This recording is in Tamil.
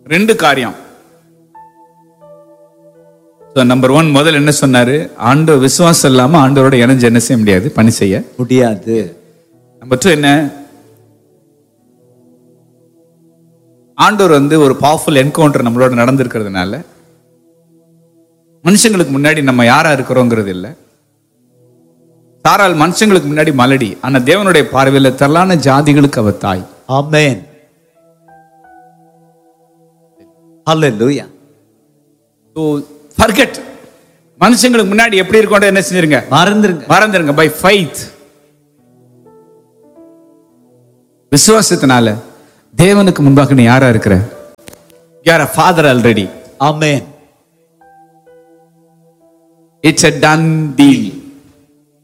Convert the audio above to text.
ரெண்டு காரியம் நம்பர் ஒன் முதல்ல என்ன சொன்னாரு ஆண்டவர் விசுவாசம் இல்லாம ஆண்டவரோட இணைஞ்சு என்ன செய்ய முடியாது பணி செய்ய முடியாது நம்பர் டூ என்ன ஆண்டவர் வந்து ஒரு பவர்ஃபுல் என்கவுண்டர் நம்மளோட நடந்திருக்கிறதுனால மனுஷங்களுக்கு முன்னாடி நம்ம யாரா இருக்கிறோங்கிறது இல்லை சாரால் மனுஷங்களுக்கு முன்னாடி மலடி ஆனா தேவனுடைய பார்வையில தரலான ஜாதிகளுக்கு அவ தாய் ஆமென் ஹalleluya ஸோ ஃபர்கெட் மனுஷங்களுக்கு முன்னாடி எப்படி இருக்கோன்ற என்ன செஞ்சிருங்க மறந்துருங்க மறந்துருங்க பை ஃபைத் விசுவாசத்தினால தேவனுக்கு முன்பாக நீ யாரா இருக்கிற யார் அ father already amen it's a done deal